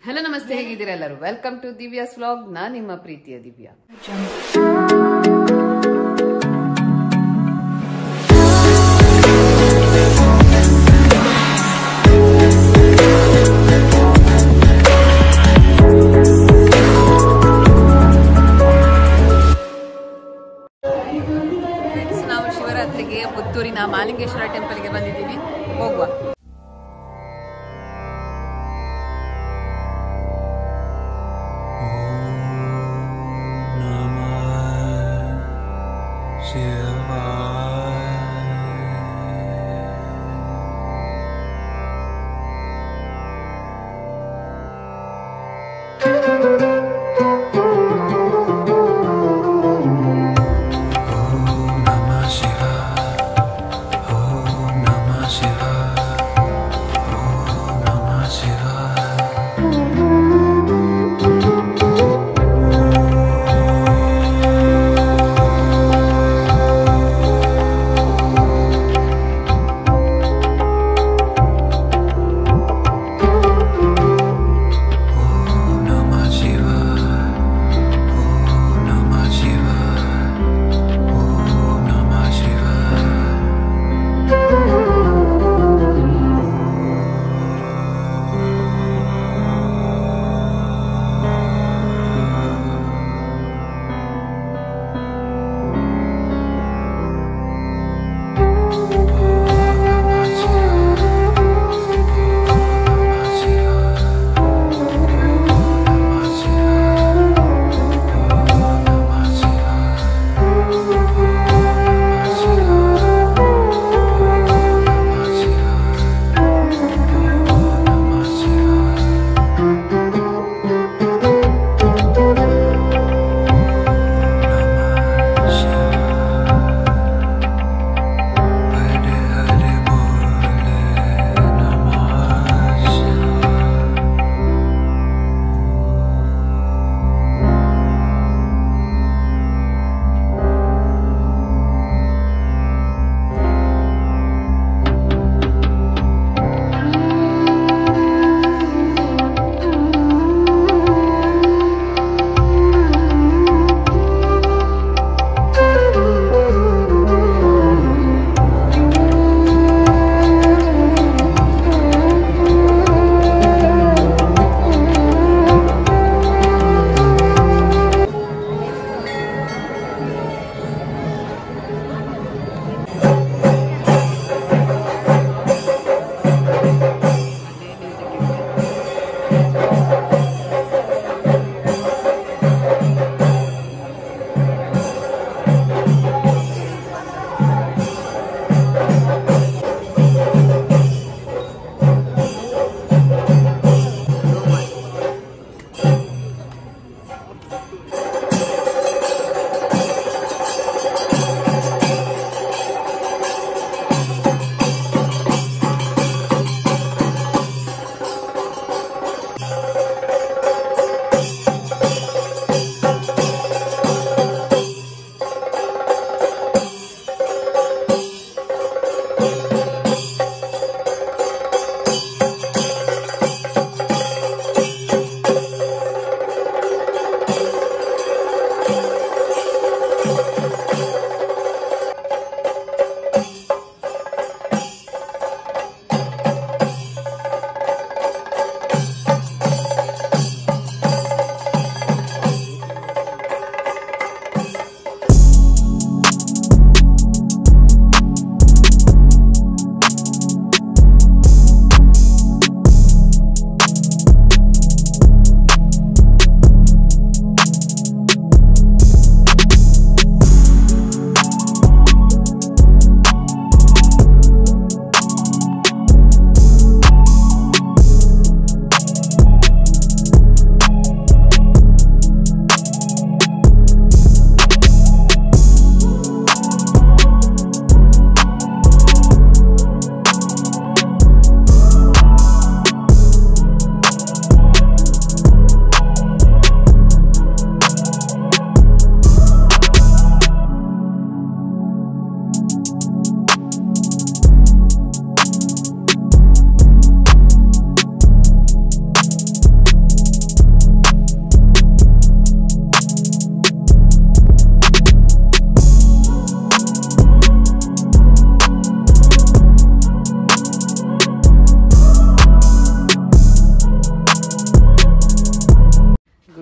Hello ನಮಸ್ತೆ ಹೇಗಿದ್ದೀರಾ ಎಲ್ಲರೂ ವೆಲ್ಕಮ್ ಟು ದಿವ್ಯಾಸ್ ವ್ಲಾಗ್ ನಾ ನಿಮ್ಮ ಪ್ರೀತಿಯ ದಿವ್ಯಾ Friends, ನಾವು ಶಿವರಾತ್ರಿಗೆ ಪುತ್ತೂರಿನ ಮಾಲಿಂಗೇಶ್ವರ ಟೆಂಪಲ್ಗೆ ಬಂದಿದ್ದೀವಿ ಹೋಗುವ Namah Shivaya.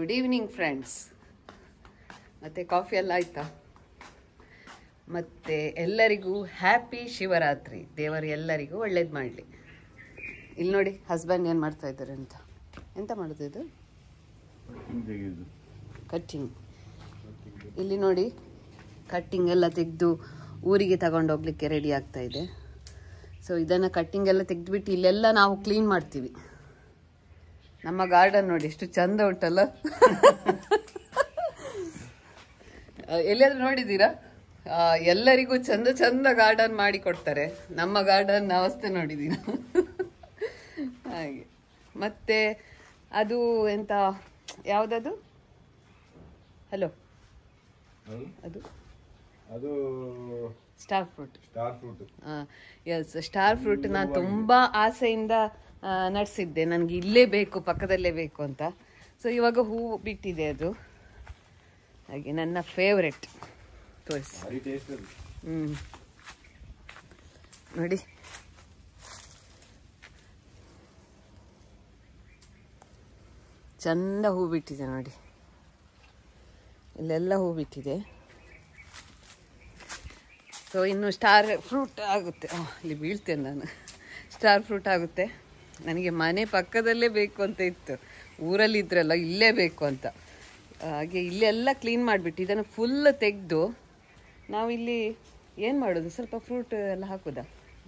Good evening friends ಮತ್ತೆ ಕಾಫಿ ಎಲ್ಲ ಆಯ್ತಾ ಮತ್ತೆ ಎಲ್ಲರಿಗೂ ಹ್ಯಾಪಿ ಶಿವರಾತ್ರಿ ದೇವರು ಎಲ್ಲರಿಗೂ ಒಳ್ಳೇದು ಮಾಡಲಿ ಇಲ್ಲಿ ನೋಡಿ ಹಸ್ಬೆಂಡ್ ಏನು ಮಾಡ್ತಾ ಇದ್ದಾರೆ ಅಂತ ಎಂತ ಮಾಡೋದು ಇದು ತೆಗೆಯುದು ಕಟ್ಟಿಂಗ್ ಇಲ್ಲಿ ನೋಡಿ ಕಟ್ಟಿಂಗ್ ಎಲ್ಲ ತೆಗೆದು ಊರಿಗೆ ತಗೊಂಡೋಗ್ಲಿಕ್ಕೆ ರೆಡಿ ಆಗ್ತಾ ಇದೆ ಸೊ ಇದನ್ನು ಕಟ್ಟಿಂಗ್ ಎಲ್ಲ ತೆಗೆದ್ಬಿಟ್ಟು ಇಲ್ಲೆಲ್ಲ ನಾವು ಕ್ಲೀನ್ ಮಾಡ್ತೀವಿ ನಮ್ಮ ಗಾರ್ಡನ್ ನೋಡಿ ಎಷ್ಟು ಚಂದ ಉಂಟಲ್ಲ ಆ, ಎಲ್ಲಿಯಾದ್ರೂ ನೋಡಿದ್ದೀರಾ ಆ, ಎಲ್ಲರಿಗೂ ಚಂದ ಚಂದ ಗಾರ್ಡನ್ ಮಾಡಿ ಕೊಡ್ತಾರೆ ನಮ್ಮ ಗಾರ್ಡನ್ ಅವಸ್ಥೆ ನೋಡಿದ್ದೀರಾ ಹಾಗೆ ಮತ್ತೆ ಅದು ಎಂತ ಯಾವುದದು ಹಲೋ ಅದು ಅದು ಅದು star fruit star fruit yes star fruit ನಾನು ತುಂಬಾ ಆಸೆಯಿಂದ ನಡೆಸಿದ್ದೆ ನನಗೆ ಇಲ್ಲೇ ಬೇಕು ಪಕ್ಕದಲ್ಲೇ ಬೇಕು ಅಂತ ಸೊ ಇವಾಗ ಹೂವು ಬಿಟ್ಟಿದೆ ಅದು ಹಾಗೆ ನನ್ನ ಫೇವ್ರೆಟ್ ತೋರಿಸಿ ಭಾರಿ ಟೇಸ್ಟ್ ಅದು ಹ್ಮ್ ನೋಡಿ ಚಂದ ಹೂ ಬಿಟ್ಟಿದೆ ನೋಡಿ ಇಲ್ಲೆಲ್ಲ ಹೂ ಬಿಟ್ಟಿದೆ ಸೊ ಇನ್ನು ಸ್ಟಾರ್ ಫ್ರೂಟ್ ಆಗುತ್ತೆ ಆ, ಇಲ್ಲಿ ಬೀಳ್ತೇನೆ ನಾನು ಸ್ಟಾರ್ ಫ್ರೂಟ್ ಆಗುತ್ತೆ ನನಗೆ ಮನೆ ಪಕ್ಕದಲ್ಲೇ ಬೇಕು ಅಂತ ಇತ್ತು ಊರಲ್ಲಿ ಇದ್ರಲ್ಲ ಇಲ್ಲೇ ಬೇಕು ಅಂತ ಹಾಗೆ ಇಲ್ಲೆಲ್ಲ ಕ್ಲೀನ್ ಮಾಡಿಬಿಟ್ಟು ಇದನ್ನು ಫುಲ್ ತೆಗೆದು ನಾವಿಲ್ಲಿ ಏನು ಮಾಡೋದು ಸ್ವಲ್ಪ ಫ್ರೂಟ್ ಎಲ್ಲ ಹಾಕೋದಾ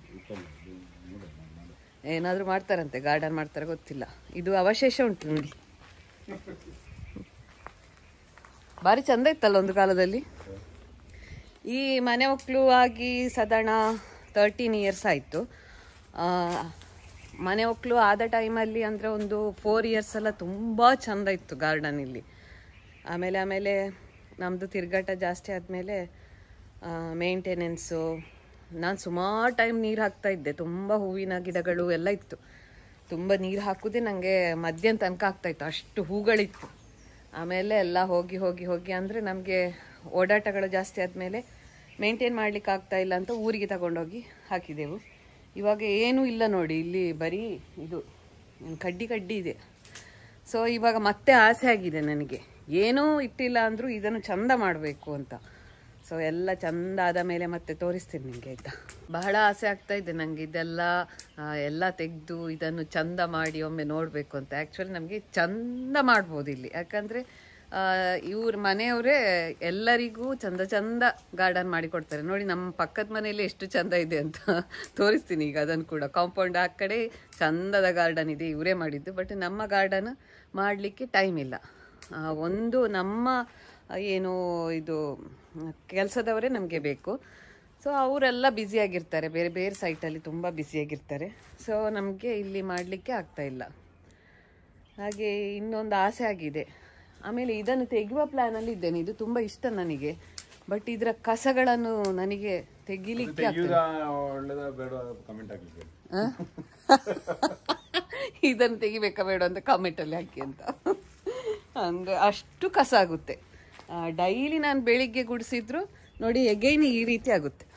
ಏನಾದರೂ ಮಾಡ್ತಾರಂತೆ ಗಾರ್ಡನ್ ಮಾಡ್ತಾರೆ ಗೊತ್ತಿಲ್ಲ ಇದು ಅವಶೇಷ ಉಂಟು ನೋಡಿ ಭಾರಿ ಚಂದ ಇತ್ತಲ್ಲ ಒಂದು ಕಾಲದಲ್ಲಿ ಈ ಮನೆ ಮಕ್ಕಳು ಆಗಿ ಸಾಧಾರಣ ತರ್ಟೀನ್ ಇಯರ್ಸ್ ಆಯಿತು ಮನೆ ಮಕ್ಕಳು ಆದ ಟೈಮಲ್ಲಿ ಅಂದರೆ ಒಂದು ಫೋರ್ ಇಯರ್ಸ್ ಎಲ್ಲ ತುಂಬ ಚಂದ ಇತ್ತು ಗಾರ್ಡನ್ ಇಲ್ಲಿ ಆಮೇಲೆ ಆಮೇಲೆ ನಮ್ಮದು ತಿರುಗಾಟ ಜಾಸ್ತಿ ಆದಮೇಲೆ ಮೇಂಟೆನೆನ್ಸು ನಾನು ಸುಮಾರು ಟೈಮ್ ನೀರು ಹಾಕ್ತಾ ಇದ್ದೆ ತುಂಬ ಹೂವಿನ ಗಿಡಗಳು ಎಲ್ಲ ಇತ್ತು ತುಂಬ ನೀರು ಹಾಕೋದೇ ನನಗೆ ಮಧ್ಯಾಹ್ನ ತನಕ ಆಗ್ತಾಯಿತ್ತು ಅಷ್ಟು ಹೂಗಳಿತ್ತು ಆಮೇಲೆ ಎಲ್ಲ ಹೋಗಿ ಹೋಗಿ ಹೋಗಿ ಅಂದರೆ ನಮಗೆ ಓಡಾಟಗಳು ಜಾಸ್ತಿ ಆದಮೇಲೆ ಮೇಂಟೈನ್ ಮಾಡ್ಲಿಕ್ಕೆ ಆಗ್ತಾ ಇಲ್ಲ ಅಂತ ಊರಿಗೆ ತಗೊಂಡೋಗಿ ಹಾಕಿದೆವು ಇವಾಗ ಏನೂ ಇಲ್ಲ ನೋಡಿ ಇಲ್ಲಿ ಬರೀ ಇದು ಹ್ಮ್, ಕಡ್ಡಿ ಕಡ್ಡಿ ಇದೆ ಸೊ ಇವಾಗ ಮತ್ತೆ ಆಸೆ ಆಗಿದೆ ನನಗೆ ಏನೂ ಇಟ್ಟಿಲ್ಲ ಅಂದರೂ ಇದನ್ನು ಚಂದ ಮಾಡಬೇಕು ಅಂತ ಸೊ ಎಲ್ಲ ಚಂದ ಆದ ಮೇಲೆ ಮತ್ತೆ ತೋರಿಸ್ತೀನಿ ನಿಮಗೆ ಆಯ್ತಾ ಬಹಳ ಆಸೆ ಆಗ್ತಾ ಇದೆ ನನಗೆ ಇದೆಲ್ಲ ಆ, ಎಲ್ಲ ತೆಗೆದು ಇದನ್ನು ಚಂದ ಮಾಡಿ ಒಮ್ಮೆ ನೋಡಬೇಕು ಅಂತ ಆ್ಯಕ್ಚುಲಿ ನಮಗೆ ಚಂದ ಮಾಡ್ಬೋದು ಇಲ್ಲಿ ಯಾಕಂದರೆ ಇವ್ರ ಮನೆಯವರೇ ಎಲ್ಲರಿಗೂ ಚಂದ ಚಂದ ಗಾರ್ಡನ್ ಮಾಡಿ ಕೊಡ್ತಾರೆ ನೋಡಿ ನಮ್ಮ ಪಕ್ಕದ ಮನೆಯಲ್ಲಿ ಎಷ್ಟು ಚಂದ ಇದೆ ಅಂತ ತೋರಿಸ್ತೀನಿ ಈಗ ಅದನ್ನು ಕೂಡ ಕಾಂಪೌಂಡ್ ಆ ಕಡೆ ಚಂದದ ಗಾರ್ಡನ್ ಇದೆ ಇವರೇ ಮಾಡಿದ್ದು ಬಟ್ ನಮ್ಮ ಗಾರ್ಡನ್ ಮಾಡಲಿಕ್ಕೆ ಟೈಮ್ ಇಲ್ಲ ಆ, ಒಂದು ನಮ್ಮ ಆ, ಏನು ಇದು ಕೆಲಸದವರೇ ನಮಗೆ ಬೇಕು ಸೊ ಅವರೆಲ್ಲ ಬ್ಯುಸಿಯಾಗಿರ್ತಾರೆ ಬೇರೆ ಬೇರೆ ಸೈಟಲ್ಲಿ ತುಂಬ ಬ್ಯುಸಿಯಾಗಿರ್ತಾರೆ ಸೊ ನಮಗೆ ಇಲ್ಲಿ ಮಾಡಲಿಕ್ಕೆ ಆಗ್ತಾ ಇಲ್ಲ ಹಾಗೆ ಇನ್ನೊಂದು ಆಸೆ ಆಗಿದೆ ಆಮೇಲೆ ಇದನ್ನು ತೆಗೆಯುವ ಪ್ಲ್ಯಾನಲ್ಲಿ ಇದ್ದೇನೆ ಇದು ತುಂಬ ಇಷ್ಟ ನನಗೆ ಬಟ್ ಇದರ ಕಸಗಳನ್ನು ನನಗೆ ತೆಗಿಲಿಕ್ಕೆ ತೆಗೆಯುವುದ ಒಳ್ಳೇದ ಬೇಡ ಕಮೆಂಟ್ ಹಾಕ್ಲಿಕ್ಕೆ ಆ? ಇದನ್ನು ತೆಗಿಬೇಕಾ ಬೇಡ ಅಂತ ಕಾಮೆಂಟಲ್ಲಿ ಹಾಕಿ ಅಂತ ಅಂದರೆ ಅಷ್ಟು ಕಸ ಆಗುತ್ತೆ ಡೈಲಿ ನಾನು ಬೆಳಿಗ್ಗೆ ಗುಡಿಸಿದ್ರು ನೋಡಿ ಎಗೈನ್ ಈ ರೀತಿ ಆಗುತ್ತೆ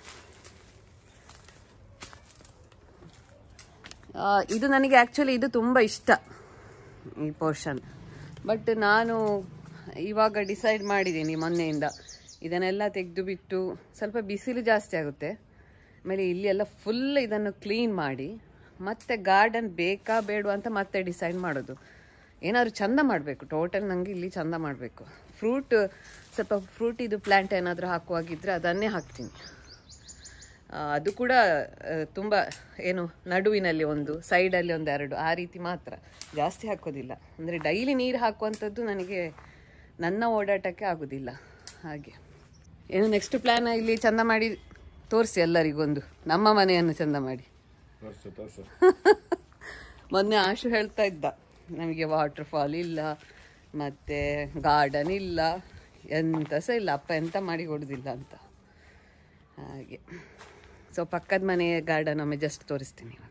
ಆ, ಇದು ನನಗೆ ಆ್ಯಕ್ಚುಲಿ ಇದು ತುಂಬ ಇಷ್ಟ ಈ ಪೋರ್ಷನ್ ಬಟ್ ನಾನು ಇವಾಗ ಡಿಸೈಡ್ ಮಾಡಿದ್ದೀನಿ ಮೊನ್ನೆಯಿಂದ ಇದನ್ನೆಲ್ಲ ತೆಗೆದು ಬಿಟ್ಟು ಸ್ವಲ್ಪ ಬಿಸಿಲು ಜಾಸ್ತಿ ಆಗುತ್ತೆ ಆಮೇಲೆ ಇಲ್ಲಿ ಎಲ್ಲ ಫುಲ್ ಇದನ್ನು ಕ್ಲೀನ್ ಮಾಡಿ ಮತ್ತೆ ಗಾರ್ಡನ್ ಬೇಕಾ ಬೇಡವಾ ಅಂತ ಮತ್ತೆ ಡಿಸೈಡ್ ಮಾಡೋದು ಏನಾದ್ರು ಚಂದ ಮಾಡಬೇಕು ಟೋಟಲ್ ನನಗೆ ಇಲ್ಲಿ ಚಂದ ಮಾಡಬೇಕು ಫ್ರೂಟ್ ಸ್ವಲ್ಪ ಫ್ರೂಟ್ ಇದು ಪ್ಲ್ಯಾಂಟ್ ಏನಾದರೂ ಹಾಕುವಾಗಿದ್ದರೆ ಅದನ್ನೇ ಹಾಕ್ತೀನಿ ಆ, ಅದು ಕೂಡ ಆ, ತುಂಬ ಏನು ನಡುವಿನಲ್ಲಿ ಒಂದು ಸೈಡಲ್ಲಿ ಒಂದು ಎರಡು ಆ ರೀತಿ ಮಾತ್ರ ಜಾಸ್ತಿ ಹಾಕೋದಿಲ್ಲ ಅಂದರೆ ಡೈಲಿ ನೀರು ಹಾಕುವಂಥದ್ದು ನನಗೆ ನನ್ನ ಓಡಾಟಕ್ಕೆ ಆಗೋದಿಲ್ಲ ಹಾಗೆ ಏನು ನೆಕ್ಸ್ಟ್ ಪ್ಲ್ಯಾನ್ ಇಲ್ಲಿ ಚಂದ ಮಾಡಿ ತೋರಿಸಿ ಎಲ್ಲರಿಗೊಂದು ನಮ್ಮ ಮನೆಯನ್ನು ಚಂದ ಮಾಡಿ ತೋರ್ಸು ತೋರ್ಸು ಮೊನ್ನೆ ಆಶು ಹೇಳ್ತಾ ಇದ್ದ ನಮಗೆ ವಾಟರ್ ಫಾಲ್ ಇಲ್ಲ ಮತ್ತು ಗಾರ್ಡನ್ ಇಲ್ಲ ಎಂತ ಸಹ ಇಲ್ಲ ಅಪ್ಪ ಎಂತ ಮಾಡಿ ಕೊಡೋದಿಲ್ಲ ಅಂತ ಹಾಗೆ ಸೊ ಪಕ್ಕದ ಮನೆ ಗಾರ್ಡನ್ ಒಮ್ಮೆ ಜಸ್ಟ್ ತೋರಿಸ್ತೀನಿ ಇವಾಗ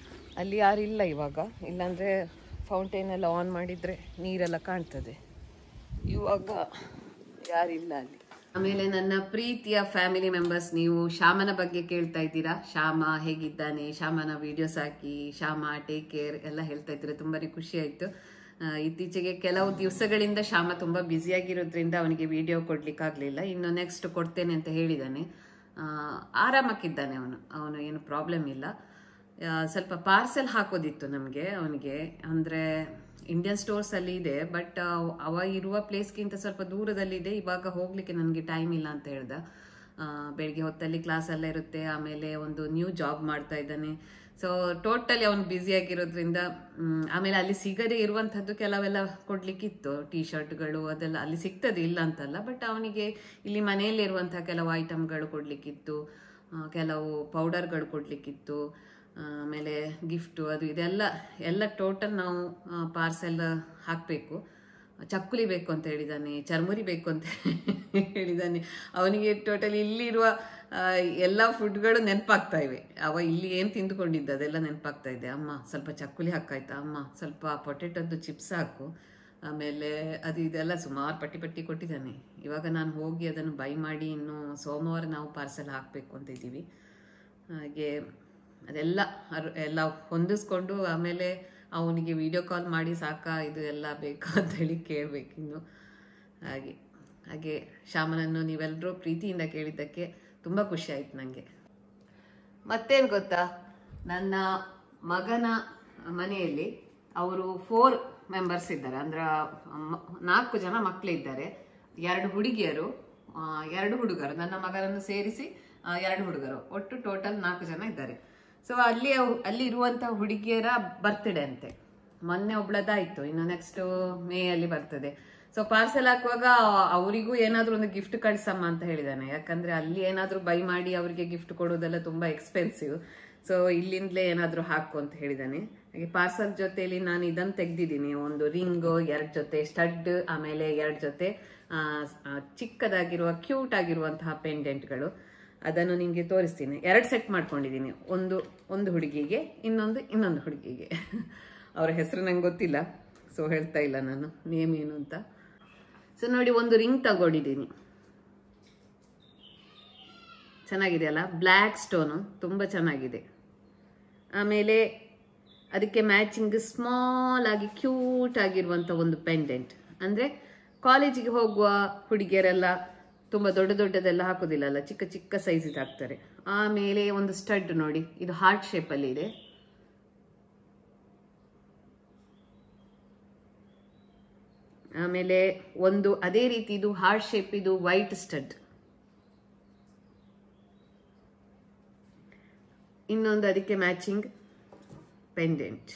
ಅಲ್ಲಿ ಯಾರಿಲ್ಲ ಇವಾಗ ಇಲ್ಲಾಂದರೆ ಫೌಂಟೇನ್ ಎಲ್ಲ ಆನ್ ಮಾಡಿದರೆ ನೀರೆಲ್ಲ ಕಾಣ್ತದೆ ಇವಾಗ ಯಾರಿಲ್ಲ ಅಲ್ಲಿ ಆಮೇಲೆ ನನ್ನ ಪ್ರೀತಿಯ ಫ್ಯಾಮಿಲಿ ಮೆಂಬರ್ಸ್ ನೀವು ಶ್ಯಾಮನ ಬಗ್ಗೆ ಕೇಳ್ತಾ ಇದ್ದೀರಾ ಶ್ಯಾಮ ಹೇಗಿದ್ದಾನೆ ಶ್ಯಾಮನ ವಿಡಿಯೋಸ್ ಹಾಕಿ ಶ್ಯಾಮ ಟೇಕ್ ಕೇರ್ ಎಲ್ಲ ಹೇಳ್ತಾ ಇದ್ರೆ ತುಂಬಾನೇ ಖುಷಿ ಆಯ್ತು ಆ, ಇತ್ತೀಚೆಗೆ ಕೆಲವು ದಿವಸಗಳಿಂದ ಶ್ಯಾಮ ತುಂಬಾ ಬ್ಯುಸಿಯಾಗಿರೋದ್ರಿಂದ ಅವನಿಗೆ ವಿಡಿಯೋ ಕೊಡ್ಲಿಕ್ಕಾಗ್ಲಿಲ್ಲ ಇನ್ನು ನೆಕ್ಸ್ಟ್ ಕೊಡ್ತೇನೆ ಅಂತ ಹೇಳಿದ್ದಾನೆ ಆ, ಆರಾಮಕ್ಕಿದ್ದಾನೆ ಅವನು ಅವನು ಏನು ಪ್ರಾಬ್ಲಮ್ ಇಲ್ಲ ಆ, ಸ್ವಲ್ಪ ಪಾರ್ಸೆಲ್ ಹಾಕೋದಿತ್ತು ನಮಗೆ ಅವನಿಗೆ ಅಂದರೆ ಇಂಡಿಯನ್ ಸ್ಟೋರ್ಸ್ ಅಲ್ಲಿ ಇದೆ ಬಟ್ ಅವ ಇರುವ ಪ್ಲೇಸ್ಗಿಂತ ಸ್ವಲ್ಪ ದೂರದಲ್ಲಿದೆ ಇವಾಗ ಹೋಗ್ಲಿಕ್ಕೆ ನನಗೆ ಟೈಮ್ ಇಲ್ಲ ಅಂತ ಹೇಳ್ದ ಆ, ಬೆಳಿಗ್ಗೆ ಹೊತ್ತಲ್ಲಿ ಕ್ಲಾಸ್ ಎಲ್ಲ ಇರುತ್ತೆ ಆಮೇಲೆ ಒಂದು ನ್ಯೂ ಜಾಬ್ ಮಾಡ್ತಾ ಇದ್ದಾನೆ ಸೊ ಟೋಟಲಿ ಅವನು ಬ್ಯುಸಿ ಆಗಿರೋದ್ರಿಂದ ಮ್, ಆಮೇಲೆ ಅಲ್ಲಿ ಸಿಗದೆ ಇರುವಂಥದ್ದು ಕೆಲವೆಲ್ಲ ಕೊಡ್ಲಿಕ್ಕಿತ್ತು ಟೀ ಶರ್ಟ್ಗಳು ಅದೆಲ್ಲ ಅಲ್ಲಿ ಸಿಗ್ತದೆ ಇಲ್ಲ ಅಂತಲ್ಲ ಬಟ್ ಅವನಿಗೆ ಇಲ್ಲಿ ಮನೆಯಲ್ಲಿ ಇರುವಂತಹ ಕೆಲವು ಐಟಮ್ಗಳು ಕೊಡ್ಲಿಕ್ಕಿತ್ತು ಆ, ಕೆಲವು ಪೌಡರ್ಗಳು ಕೊಡ್ಲಿಕ್ಕಿತ್ತು ಆ, ಆಮೇಲೆ ಗಿಫ್ಟು ಅದು ಇದೆಲ್ಲ ಎಲ್ಲ ಟೋಟಲ್ ನಾವು ಪಾರ್ಸೆಲ್ ಹಾಕಬೇಕು ಚಕ್ಕುಲಿ ಬೇಕು ಅಂತ ಹೇಳಿದ್ದಾನೆ ಚರ್ಮುರಿ ಬೇಕು ಅಂತ ಹೇಳಿದ್ದಾನೆ ಅವನಿಗೆ ಟೋಟಲಿ ಇಲ್ಲಿರುವ ಆ, ಎಲ್ಲ ಫುಡ್ಗಳು ನೆನಪಾಗ್ತಾ ಇವೆ ಅವ ಇಲ್ಲಿ ಏನು ತಿಂದುಕೊಂಡಿದ್ದ ಅದೆಲ್ಲ ನೆನಪಾಗ್ತಾ ಇದೆ ಅಮ್ಮ ಸ್ವಲ್ಪ ಚಕ್ಕುಲಿ ಹಾಕಾಯ್ತಾ ಅಮ್ಮ ಸ್ವಲ್ಪ ಪೊಟೆಟೊದ್ದು ಚಿಪ್ಸ್ ಹಾಕು ಆಮೇಲೆ ಅದು ಇದೆಲ್ಲ ಸುಮಾರು ಪಟ್ಟಿ ಪಟ್ಟಿ ಕೊಟ್ಟಿದ್ದಾನೆ ಇವಾಗ ನಾನು ಹೋಗಿ ಅದನ್ನು ಬೈ ಮಾಡಿ ಇನ್ನು ಸೋಮವಾರ ನಾವು ಪಾರ್ಸೆಲ್ ಹಾಕಬೇಕು ಅಂತ ಇದ್ದೀವಿ ಹಾಗೆ ಅದೆಲ್ಲ ಅರ್- ಎಲ್ಲ ಹೊಂದಿಸ್ಕೊಂಡು ಆಮೇಲೆ ಅವನಿಗೆ ವಿಡಿಯೋ ಕಾಲ್ ಮಾಡಿ ಸಾಕಾ ಇದು ಎಲ್ಲ ಬೇಕಾ ಅಂತ ಹೇಳಿ ಕೇಳಬೇಕಿನ್ನು ಹಾಗೆ ಹಾಗೆ ಶ್ಯಾಮನನ್ನು ನೀವೆಲ್ಲರೂ ಪ್ರೀತಿಯಿಂದ ಕೇಳಿದ್ದಕ್ಕೆ ತುಂಬ ಖುಷಿ ಆಯ್ತು ನನಗೆ ಮತ್ತೇನು ಗೊತ್ತಾ ನನ್ನ ಮಗನ ಮನೆಯಲ್ಲಿ ಅವರು ಫೋರ್ ಮೆಂಬರ್ಸ್ ಇದ್ದಾರೆ ಅಂದ್ರೆ ಮ- ನಾಲ್ಕು ಜನ ಮಕ್ಕಳಿದ್ದಾರೆ ಎರಡು ಹುಡುಗಿಯರು ಆ, ಎರಡು ಹುಡುಗರು ನನ್ನ ಮಗನನ್ನು ಸೇರಿಸಿ ಆ, ಎರಡು ಹುಡುಗರು ಒಟ್ಟು ಟೋಟಲ್ ನಾಲ್ಕು ಜನ ಇದ್ದಾರೆ ಸೊ ಅಲ್ಲಿ ಅವ್- ಅಲ್ಲಿ ಇರುವಂತಹ ಹುಡುಗಿಯರ ಬರ್ತ್ಡೇ ಅಂತೆ ಮೊನ್ನೆ ಒಬ್ಳದಾಯ್ತು ಇನ್ನು ನೆಕ್ಸ್ಟ್ ಮೇ ಅಲ್ಲಿ ಬರ್ತದೆ ಸೊ ಪಾರ್ಸೆಲ್ ಹಾಕುವಾಗ ಅವರಿಗೂ ಏನಾದ್ರೂ ಒಂದು ಗಿಫ್ಟ್ ಕಳ್ಸಮ್ಮ ಅಂತ ಹೇಳಿದಾನೆ ಯಾಕಂದ್ರೆ ಅಲ್ಲಿ ಏನಾದ್ರೂ ಬೈ ಮಾಡಿ ಅವರಿಗೆ ಗಿಫ್ಟ್ ಕೊಡೋದೆಲ್ಲ ತುಂಬಾ ಎಕ್ಸ್ಪೆನ್ಸಿವ್ ಸೊ ಇಲ್ಲಿಂದಲೇ ಏನಾದ್ರೂ ಹಾಕು ಅಂತ ಹೇಳಿದಾನೆ ಹಾಗೆ ಪಾರ್ಸಲ್ ಜೊತೆಲಿ ನಾನು ಇದನ್ನು ತೆಗ್ದಿದ್ದೀನಿ ಒಂದು ರಿಂಗು ಎರಡು ಜೊತೆ ಸ್ಟಡ್ ಆಮೇಲೆ ಎರಡು ಜೊತೆ ಆ, ಆ, ಚಿಕ್ಕದಾಗಿರುವ ಕ್ಯೂಟ್ ಆಗಿರುವಂತಹ ಪೆಂಡೆಂಟ್ಗಳು ಅದನ್ನು ನಿಮಗೆ ತೋರಿಸ್ತೀನಿ ಎರಡು ಸೆಟ್ ಮಾಡ್ಕೊಂಡಿದ್ದೀನಿ ಒಂದು ಒಂದು ಹುಡುಗಿಗೆ ಇನ್ನೊಂದು ಇನ್ನೊಂದು ಹುಡುಗಿಗೆ ಅವರ ಹೆಸರು ನಂಗೆ ಗೊತ್ತಿಲ್ಲ ಸೊ ಹೇಳ್ತಾ ಇಲ್ಲ ನಾನು ನೇಮ್ ಏನು ಅಂತ ಸೊ ನೋಡಿ ಒಂದು ರಿಂಗ್ ತಗೊಂಡಿದ್ದೀನಿ ಚೆನ್ನಾಗಿದೆ ಅಲ್ಲ ಬ್ಲ್ಯಾಕ್ ಸ್ಟೋನು ತುಂಬ ಚೆನ್ನಾಗಿದೆ ಆಮೇಲೆ ಅದಕ್ಕೆ ಮ್ಯಾಚಿಂಗ್ ಸ್ಮಾಲ್ ಆಗಿ ಕ್ಯೂಟ್ ಆಗಿರುವಂಥ ಒಂದು ಪೆಂಡೆಂಟ್ ಅಂದರೆ ಕಾಲೇಜಿಗೆ ಹೋಗುವ ಹುಡುಗಿಯರೆಲ್ಲ ತುಂಬ ದೊಡ್ಡ ದೊಡ್ಡದೆಲ್ಲ ಹಾಕೋದಿಲ್ಲಲ್ಲ ಚಿಕ್ಕ ಚಿಕ್ಕ ಸೈಜಿದು ಹಾಕ್ತಾರೆ ಆಮೇಲೆ ಒಂದು ಸ್ಟಡ್ ನೋಡಿ ಇದು ಹಾರ್ಟ್ ಶೇಪಲ್ಲಿ ಇದೆ ಆಮೇಲೆ ಒಂದು ಅದೇ ರೀತಿ ಇದು ಹಾರ್ಟ್ ಶೇಪ್ ಇದು ವೈಟ್ ಸ್ಟಡ್ ಇನ್ನೊಂದು ಅದಕ್ಕೆ ಮ್ಯಾಚಿಂಗ್ ಪೆಂಡೆಂಟ್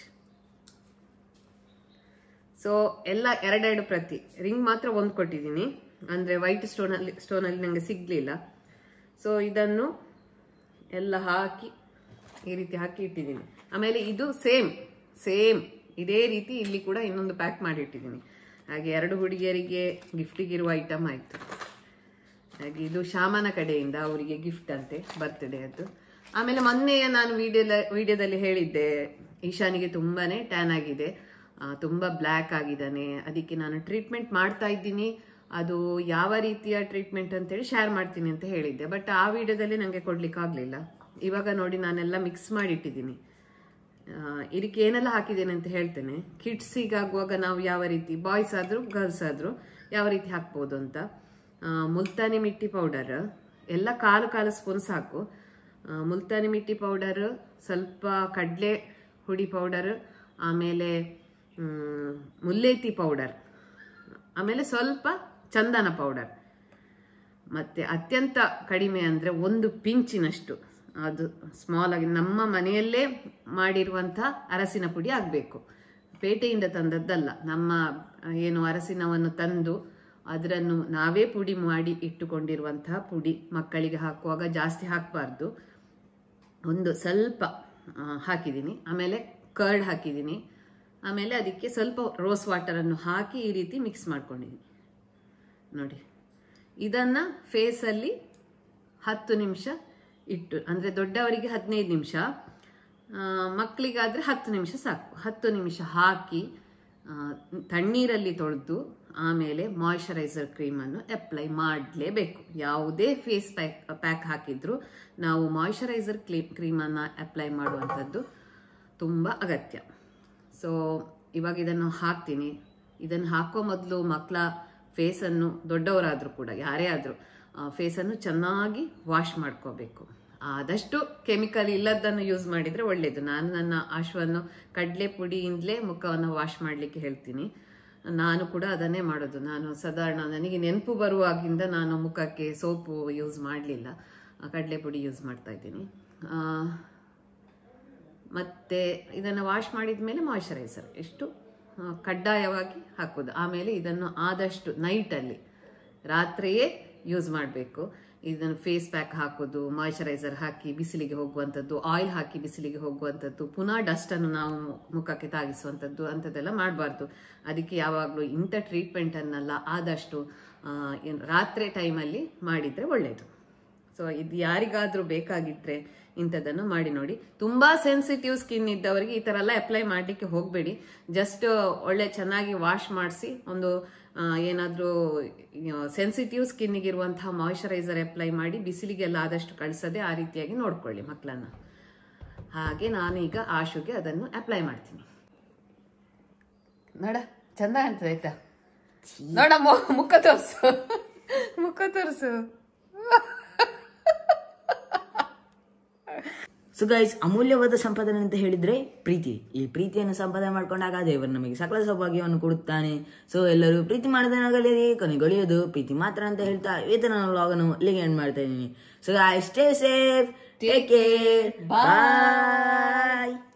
ಸೊ ಎಲ್ಲ ಎರಡೆರಡು ಪ್ರತಿ ರಿಂಗ್ ಮಾತ್ರ ಒಂದು ಕೊಟ್ಟಿದ್ದೀನಿ ಅಂದರೆ ವೈಟ್ ಸ್ಟೋನಲ್ಲಿ ಸ್ಟೋನಲ್ಲಿ ನನಗೆ ಸಿಗಲಿಲ್ಲ ಸೊ ಇದನ್ನು ಎಲ್ಲ ಹಾಕಿ ಈ ರೀತಿ ಹಾಕಿ ಇಟ್ಟಿದ್ದೀನಿ ಆಮೇಲೆ ಇದು ಸೇಮ್ ಸೇಮ್ ಇದೇ ರೀತಿ ಇಲ್ಲಿ ಕೂಡ ಇನ್ನೊಂದು ಪ್ಯಾಕ್ ಮಾಡಿ ಇಟ್ಟಿದ್ದೀನಿ ಹಾಗೆ ಎರಡು ಹುಡುಗಿಯರಿಗೆ ಗಿಫ್ಟಿಗಿರುವ ಐಟಮ್ ಆಯಿತು ಹಾಗೆ ಇದು ಶಾಮನ ಕಡೆಯಿಂದ ಅವರಿಗೆ ಗಿಫ್ಟ್ ಅಂತೆ ಬರ್ತ್ಡೇ ಅದು ಆಮೇಲೆ ಮೊನ್ನೆ ನಾನು ವಿಡಿಯೋದ ವಿಡಿಯೋದಲ್ಲಿ ಹೇಳಿದ್ದೆ ಈಶಾನಿಗೆ ತುಂಬಾನೇ ಟ್ಯಾನ್ ಆಗಿದೆ ಆ, ತುಂಬಾ ಬ್ಲ್ಯಾಕ್ ಆಗಿದ್ದಾನೆ ಅದಕ್ಕೆ ನಾನು ಟ್ರೀಟ್ಮೆಂಟ್ ಮಾಡ್ತಾ ಇದ್ದೀನಿ ಅದು ಯಾವ ರೀತಿಯ ಟ್ರೀಟ್ಮೆಂಟ್ ಅಂತೇಳಿ ಶೇರ್ ಮಾಡ್ತೀನಿ ಅಂತ ಹೇಳಿದ್ದೆ ಬಟ್ ಆ ವಿಡಿಯೋದಲ್ಲಿ ನನಗೆ ಕೊಡ್ಲಿಕ್ಕೆ ಆಗ್ಲಿಲ್ಲ ಇವಾಗ ನೋಡಿ ನಾನೆಲ್ಲ ಮಿಕ್ಸ್ ಮಾಡಿಟ್ಟಿದ್ದೀನಿ ಆ, ಇದಕ್ಕೆ ಏನೆಲ್ಲ ಹಾಕಿದ್ದೇನೆ ಅಂತ ಹೇಳ್ತೇನೆ ಕಿಡ್ಸಿಗಾಗುವಾಗ ನಾವು ಯಾವ ರೀತಿ ಬಾಯ್ಸ್ ಆದರೂ ಗರ್ಲ್ಸ್ ಆದರೂ ಯಾವ ರೀತಿ ಹಾಕ್ಬೋದು ಅಂತ ಆ, ಮುಲ್ತಾನಿ ಮಿಟ್ಟಿ ಪೌಡರ್ ಎಲ್ಲ ಕಾಲು ಕಾಲು ಸ್ಪೂನ್ ಸಾಕು ಆ, ಮುಲ್ತಾನಿ ಮಿಟ್ಟಿ ಪೌಡರ್ ಸ್ವಲ್ಪ ಕಡಲೆ ಹುಡಿ ಪೌಡರ್ ಆಮೇಲೆ ಮ್, ಮುಲ್ಲೇತಿ ಪೌಡರ್ ಆಮೇಲೆ ಸ್ವಲ್ಪ ಚಂದನ ಪೌಡರ್ ಮತ್ತೆ ಅತ್ಯಂತ ಕಡಿಮೆ ಅಂದ್ರೆ ಒಂದು ಪಿಂಚಿನಷ್ಟು ಅದು ಸ್ಮಾಲ್ ಆಗಿ ನಮ್ಮ ಮನೆಯಲ್ಲೇ ಮಾಡಿರುವಂಥ ಅರಸಿನ ಪುಡಿ ಆಗಬೇಕು ಪೇಟೆಯಿಂದ ತಂದದ್ದಲ್ಲ ನಮ್ಮ ಆ, ಏನು ಅರಸಿನವನ್ನು ತಂದು ಅದನ್ನು ನಾವೇ ಪುಡಿ ಮಾಡಿ ಇಟ್ಟುಕೊಂಡಿರುವಂತಹ ಪುಡಿ ಮಕ್ಕಳಿಗೆ ಹಾಕುವಾಗ ಜಾಸ್ತಿ ಹಾಕಬಾರ್ದು ಒಂದು ಸ್ವಲ್ಪ ಆ, ಹಾಕಿದ್ದೀನಿ ಆಮೇಲೆ ಕರ್ಡ್ ಹಾಕಿದ್ದೀನಿ ಆಮೇಲೆ ಅದಕ್ಕೆ ಸ್ವಲ್ಪ ರೋಸ್ ವಾಟರನ್ನು ಹಾಕಿ ಈ ರೀತಿ ಮಿಕ್ಸ್ ಮಾಡ್ಕೊಂಡಿದ್ದೀನಿ ನೋಡಿ ಇದನ್ನ ಫೇಸಲ್ಲಿ ಹತ್ತು ನಿಮಿಷ ಇಟ್ಟು ಅಂದರೆ ದೊಡ್ಡವರಿಗೆ ಹದಿನೈದು ನಿಮಿಷ ಮಕ್ಕಳಿಗಾದರೆ ಹತ್ತು ನಿಮಿಷ ಸಾಕು ಹತ್ತು ನಿಮಿಷ ಹಾಕಿ ಆ, ತಣ್ಣೀರಲ್ಲಿ ತೊಳೆದು ಆಮೇಲೆ ಮಾಯಿಶ್ಚರೈಸರ್ ಕ್ರೀಮನ್ನು ಅಪ್ಲೈ ಮಾಡಲೇಬೇಕು ಯಾವುದೇ ಫೇಸ್ ಪ್ಯಾಕ್ ಪ್ಯಾಕ್ ಹಾಕಿದ್ರು ನಾವು ಮಾಯಿಶ್ಚರೈಸರ್ ಕ್ಲೀ ಕ್ರೀಮನ್ನು ಅಪ್ಲೈ ಮಾಡುವಂಥದ್ದು ತುಂಬ ಅಗತ್ಯ ಸೊ ಇವಾಗ ಇದನ್ನು ಹಾಕ್ತೀನಿ ಇದನ್ನು ಹಾಕೋ ಮೊದಲು ಮಕ್ಕಳ ಫೇಸನ್ನು ದೊಡ್ಡವರಾದರೂ ಕೂಡ ಯಾರೇ ಆದರೂ ಫೇಸನ್ನು ಚೆನ್ನಾಗಿ ವಾಶ್ ಮಾಡ್ಕೋಬೇಕು ಆದಷ್ಟು ಕೆಮಿಕಲ್ ಇಲ್ಲದನ್ನು ಯೂಸ್ ಮಾಡಿದರೆ ಒಳ್ಳೆಯದು ನಾನು ನನ್ನ ಆಶ್ವನ್ನು ಕಡಲೆ ಪುಡಿಯಿಂದಲೇ ಮುಖವನ್ನು ವಾಶ್ ಮಾಡಲಿಕ್ಕೆ ಹೇಳ್ತೀನಿ ನಾನು ಕೂಡ ಅದನ್ನೇ ಮಾಡೋದು ನಾನು ಸಾಧಾರಣ ನನಗೆ ನೆನಪು ಬರುವಾಗಿಂದ ನಾನು ಮುಖಕ್ಕೆ ಸೋಪು ಯೂಸ್ ಮಾಡಲಿಲ್ಲ ಕಡಲೆ ಪುಡಿ ಯೂಸ್ ಮಾಡ್ತಾ ಇದ್ದೀನಿ ಆ, ಮತ್ತೆ ಇದನ್ನು ವಾಶ್ ಮಾಡಿದ ಮೇಲೆ ಮಾಯಿಶ್ಚರೈಸರ್ ಎಷ್ಟು ಆ, ಕಡ್ಡಾಯವಾಗಿ ಹಾಕೋದು ಆಮೇಲೆ ಇದನ್ನು ಆದಷ್ಟು ನೈಟಲ್ಲಿ ರಾತ್ರಿಯೇ ಯೂಸ್ ಮಾಡಬೇಕು ಇದನ್ನು ಫೇಸ್ ಪ್ಯಾಕ್ ಹಾಕೋದು ಮಾಯಿಶ್ಚರೈಸರ್ ಹಾಕಿ ಬಿಸಿಲಿಗೆ ಹೋಗುವಂಥದ್ದು ಆಯಿಲ್ ಹಾಕಿ ಬಿಸಿಲಿಗೆ ಹೋಗುವಂಥದ್ದು ಪುನಃ ಡಸ್ಟನ್ನು ನಾವು ಮುಖಕ್ಕೆ ತಾಗಿಸುವಂಥದ್ದು ಅಂಥದ್ದೆಲ್ಲ ಮಾಡಬಾರ್ದು ಅದಕ್ಕೆ ಯಾವಾಗಲೂ ಇಂಥ ಟ್ರೀಟ್ಮೆಂಟನ್ನೆಲ್ಲ ಆದಷ್ಟು ಆ, ಏನ್ ರಾತ್ರಿ ಟೈಮಲ್ಲಿ ಮಾಡಿದರೆ ಒಳ್ಳೆಯದು ಸೊ ಇದು ಯಾರಿಗಾದ್ರೂ ಬೇಕಾಗಿದ್ರೆ ಇಂಥದ್ದನ್ನು ಮಾಡಿ ನೋಡಿ ತುಂಬಾ ಸೆನ್ಸಿಟಿವ್ ಸ್ಕಿನ್ ಇದ್ದವರಿಗೆ ಈ ತರ ಎಲ್ಲ ಅಪ್ಲೈ ಮಾಡ್ಲಿಕ್ಕೆ ಹೋಗಬೇಡಿ ಜಸ್ಟ್ ಒಳ್ಳೆ ಚೆನ್ನಾಗಿ ವಾಶ್ ಮಾಡಿಸಿ ಒಂದು ಆ, ಏನಾದ್ರೂ ಸೆನ್ಸಿಟಿವ್ ಸ್ಕಿನ್ನಿಗೆ ಇರುವಂತಹ ಮಾಯಿಶ್ಚರೈಸರ್ ಅಪ್ಲೈ ಮಾಡಿ ಬಿಸಿಲಿಗೆಲ್ಲ ಆದಷ್ಟು ಕಳಿಸದೆ ಆ ರೀತಿಯಾಗಿ ನೋಡ್ಕೊಳ್ಳಿ ಮಕ್ಕಳನ್ನ ಹಾಗೆ ನಾನು ಈಗ ಆಶುಗೆ ಅದನ್ನು ಅಪ್ಲೈ ಮಾಡ್ತೀನಿ ನೋಡ ಚಂದ ಕಾಣ್ತದೆ ಆಯ್ತಾ ನೋಡ ಮು- ಮುಖ ತೋರ್ಸು ಮುಖ ತೋರ್ಸು ಸೊ ಗೈಸ್ ಅಮೂಲ್ಯವಾದ ಸಂಪಾದನೆ ಅಂತ ಹೇಳಿದ್ರೆ ಪ್ರೀತಿ ಈ ಪ್ರೀತಿಯನ್ನು ಸಂಪಾದನೆ ಮಾಡ್ಕೊಂಡಾಗ ದೇವರು ನಮಗೆ ಸಕಲ ಸೌಭಾಗ್ಯವನ್ನು ಕೊಡುತ್ತಾನೆ ಸೊ ಎಲ್ಲರೂ ಪ್ರೀತಿ ಮಾಡೋದನ್ನಾಗಲಿ ಕೊನೆಗೊಳಿಯೋದು ಪ್ರೀತಿ ಮಾತ್ರ ಅಂತ ಹೇಳ್ತಾ ಇವತ್ತು ನಾನು vlog ಅನ್ನು ಇಲ್ಲಿಗೆ ಎಂಡ್ ಮಾಡ್ತಾ ಇದ್ದೀನಿ so stay safe take care ಬಾಯ್